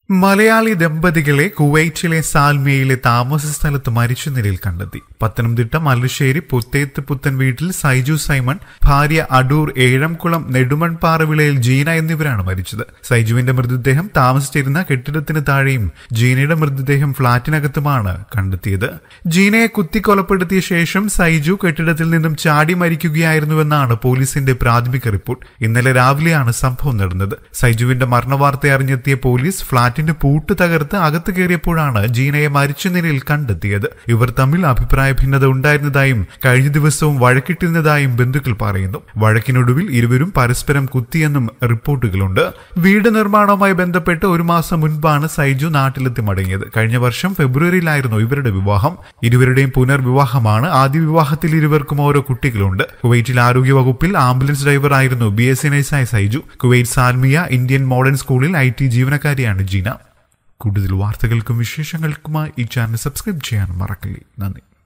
മലയാളി ദമ്പതികളെ കുവൈറ്റിലെ സാൽമിയയിലെ താമസ സ്ഥലത്ത് മരിച്ച നിലയിൽ കണ്ടെത്തി പത്തനംതിട്ട മല്ലുശ്ശേരി പുത്തേത്ത് പുത്തൻ വീട്ടിൽ സൈജു സൈമൺ ഭാര്യ അടൂർ ഏഴംകുളം നെടുമൺപാറവിളയിൽ ജീന എന്നിവരാണ് മരിച്ചത് സൈജുവിന്റെ മൃതദേഹം താമസിച്ചിരുന്ന കെട്ടിടത്തിന് താഴെയും ജീനയുടെ മൃതദേഹം ഫ്ളാറ്റിനകത്തുമാണ് കണ്ടെത്തിയത് ജീനയെ കുത്തിക്കൊലപ്പെടുത്തിയ ശേഷം സൈജു കെട്ടിടത്തിൽ നിന്നും ചാടി മരിക്കുകയായിരുന്നുവെന്നാണ് പോലീസിന്റെ പ്രാഥമിക റിപ്പോർട്ട് ഇന്നലെ രാവിലെയാണ് സംഭവം നടന്നത് സൈജുവിന്റെ മരണവാർത്ത അറിഞ്ഞെത്തിയ പോലീസ് ഫ്ളാറ്റിന്റെ പൂട്ട് തകർത്ത് അകത്ത് കയറിയപ്പോഴാണ് ജീനയെ മരിച്ച നിലയിൽ കണ്ടെത്തിയത് ഇവർ തമ്മിൽ അഭിപ്രായ ഭിന്നത ഉണ്ടായിരുന്നതായും കഴിഞ്ഞ ദിവസവും വഴക്കിട്ടിരുന്നതായും ബന്ധുക്കൾ പറയുന്നു വഴക്കിനൊടുവിൽ ഇരുവരും പരസ്പരം കുത്തിയെന്നും റിപ്പോർട്ടുകളുണ്ട് വീട് നിർമ്മാണവുമായി ബന്ധപ്പെട്ട് ഒരു മാസം മുൻപാണ് സൈജു നാട്ടിലെത്തി മടങ്ങിയത് കഴിഞ്ഞ വർഷം ഫെബ്രുവരിയിലായിരുന്നു ഇവരുടെ വിവാഹം ഇരുവരുടെയും പുനർവിവാഹമാണ് ആദ്യ വിവാഹത്തിൽ ഇരുവർക്കും ഓരോ കുട്ടികളുണ്ട് കുവൈറ്റിൽ ആരോഗ്യ വകുപ്പിൽ ആംബുലൻസ് ഡ്രൈവറായിരുന്നു ബി എസ് സി നൈസായ Saiju Kuwait Salmiya Indian modern സ്കൂളിൽ ഐ ടി ജീവനക്കാരിയാണ് ജീന കൂടുതൽ വാർത്തകൾക്കും വിശേഷങ്ങൾക്കുമായി ഈ ചാനൽ സബ്സ്ക്രൈബ് ചെയ്യാൻ മറക്കില്ലേ നന്ദി